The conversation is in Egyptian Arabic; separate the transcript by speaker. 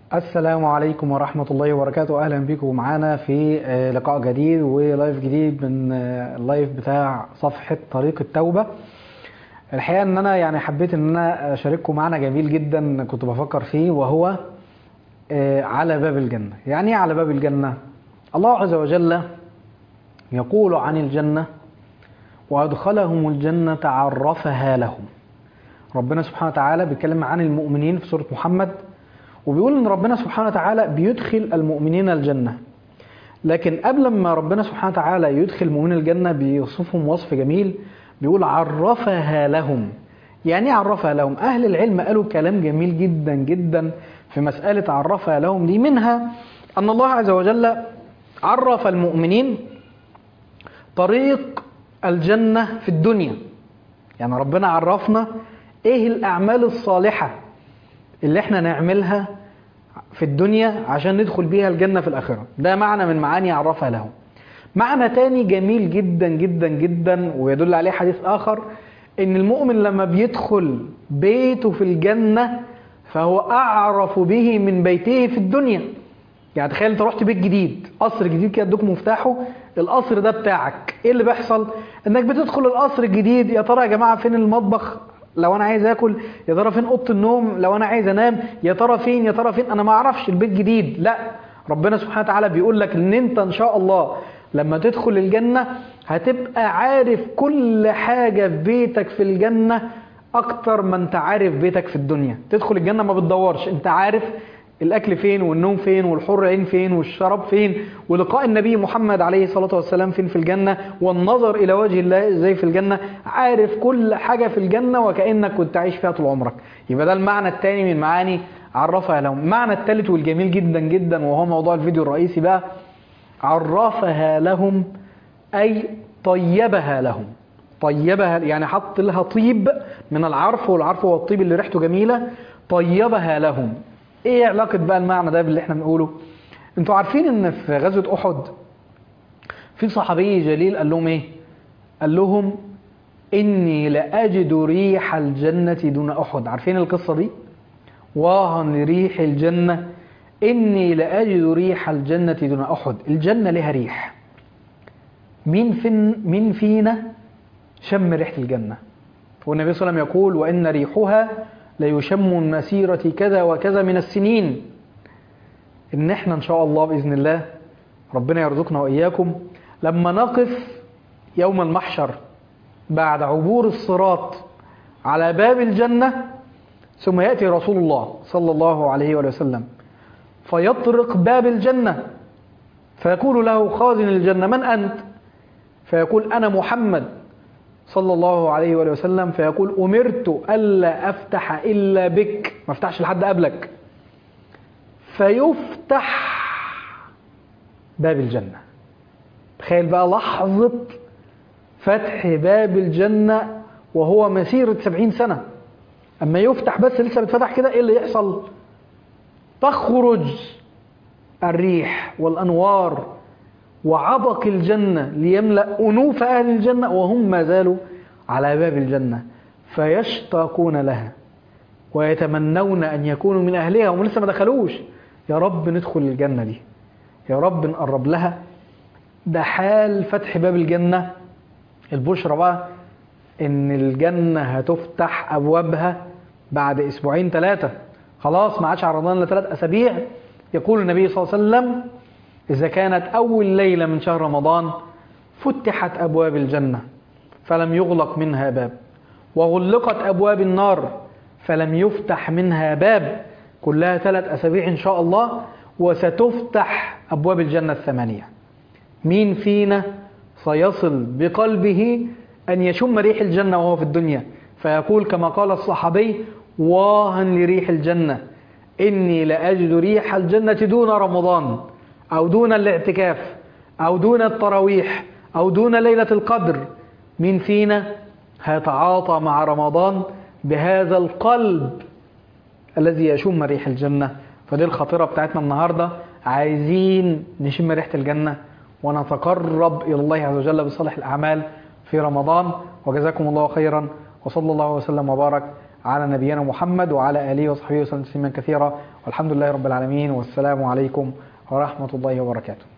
Speaker 1: السلام عليكم ورحمة الله وبركاته أهلا بكم معانا في آه، لقاء جديد ولايف جديد من آه، اللايف بتاع صفحة طريق التوبة الحقيقة ان انا يعني حبيت ان انا اشارككم معنا جميل جدا كنت بفكر فيه وهو آه، على باب الجنة يعني ايه على باب الجنة الله عز وجل يقول عن الجنة وأدخلهم الجنة عرفها لهم ربنا سبحانه وتعالى بيتكلم عن المؤمنين في سورة محمد وبيقول ان ربنا سبحانه وتعالى بيدخل المؤمنين الجنة لكن قبل ما ربنا سبحانه وتعالى يدخل المؤمنين الجنة بيوصفهم وصف جميل بيقول عرفها لهم يعني ايه عرفها لهم اهل العلم قالوا كلام جميل جدا جدا في مسألة عرفها لهم دي منها ان الله عز وجل عرف المؤمنين طريق الجنة في الدنيا يعني ربنا عرفنا ايه الاعمال الصالحة اللي احنا نعملها في الدنيا عشان ندخل بيها الجنة في الآخرة ده معنى من معاني عرفها لهم معنى تاني جميل جدا جدا جدا ويدل عليه حديث آخر إن المؤمن لما بيدخل بيته في الجنة فهو أعرف به من بيته في الدنيا يعني تخيل انت رحت بيت جديد قصر جديد كده ادوك مفتاحه القصر ده بتاعك ايه اللي بيحصل انك بتدخل القصر الجديد يا ترى يا جماعه فين المطبخ لو انا عايز اكل يا ترى فين اوضه النوم لو انا عايز انام يا ترى فين يا ترى فين انا ما اعرفش البيت جديد لا ربنا سبحانه وتعالى بيقول لك ان انت ان شاء الله لما تدخل الجنه هتبقى عارف كل حاجه في بيتك في الجنه اكتر ما انت عارف بيتك في الدنيا تدخل الجنه ما بتدورش انت عارف الاكل فين والنوم فين والحر عين فين والشراب فين ولقاء النبي محمد عليه الصلاه والسلام فين في الجنه والنظر الى وجه الله ازاي في الجنه عارف كل حاجه في الجنه وكانك كنت عايش فيها طول عمرك يبقى ده المعنى الثاني من معاني عرفها لهم المعنى الثالث والجميل جدا جدا وهو موضوع الفيديو الرئيسي بقى عرفها لهم اي طيبها لهم طيبها يعني حط لها طيب من العرف والعرف هو الطيب اللي ريحته جميله طيبها لهم ايه علاقة بقى المعنى ده باللي احنا بنقوله انتوا عارفين ان في غزوة احد في صحابي جليل قال لهم ايه قال لهم اني لاجد ريح الجنة دون احد عارفين القصة دي واها لريح الجنة اني لاجد ريح الجنة دون احد الجنة لها ريح مين فين مين فينا شم ريحة الجنة والنبي صلى الله عليه وسلم يقول وان ريحها ليشم من مسيرة كذا وكذا من السنين إن إحنا إن شاء الله بإذن الله ربنا يرزقنا وإياكم لما نقف يوم المحشر بعد عبور الصراط على باب الجنة ثم يأتي رسول الله صلى الله عليه وآله وسلم فيطرق باب الجنة فيقول له خازن الجنة من أنت فيقول أنا محمد صلى الله عليه وآله وسلم فيقول أمرت ألا أفتح إلا بك ما افتحش لحد قبلك فيفتح باب الجنة تخيل بقى لحظة فتح باب الجنة وهو مسيرة سبعين سنة أما يفتح بس لسه بتفتح كده إيه اللي يحصل تخرج الريح والأنوار وعبق الجنة ليملأ أنوف أهل الجنة وهم ما زالوا على باب الجنة فيشتاقون لها ويتمنون أن يكونوا من أهلها وهم لسه ما دخلوش يا رب ندخل الجنة دي يا رب نقرب لها ده حال فتح باب الجنة البشرى بقى إن الجنة هتفتح أبوابها بعد أسبوعين ثلاثة خلاص ما عادش على رمضان إلا ثلاث أسابيع يقول النبي صلى الله عليه وسلم إذا كانت أول ليلة من شهر رمضان فتحت أبواب الجنة فلم يغلق منها باب وغلقت أبواب النار فلم يفتح منها باب كلها ثلاث أسابيع إن شاء الله وستفتح أبواب الجنة الثمانية مين فينا سيصل بقلبه أن يشم ريح الجنة وهو في الدنيا فيقول كما قال الصحابي واها لريح الجنة إني لأجد ريح الجنة دون رمضان أو دون الاعتكاف أو دون التراويح أو دون ليلة القدر مين فينا هيتعاطى مع رمضان بهذا القلب الذي يشم ريح الجنة فدي الخطيرة بتاعتنا النهاردة عايزين نشم ريحة الجنة ونتقرب إلى الله عز وجل بصالح الأعمال في رمضان وجزاكم الله خيرا وصلى الله وسلم وبارك على نبينا محمد وعلى آله وصحبه وسلم تسليما كثيرا والحمد لله رب العالمين والسلام عليكم ورحمة الله وبركاته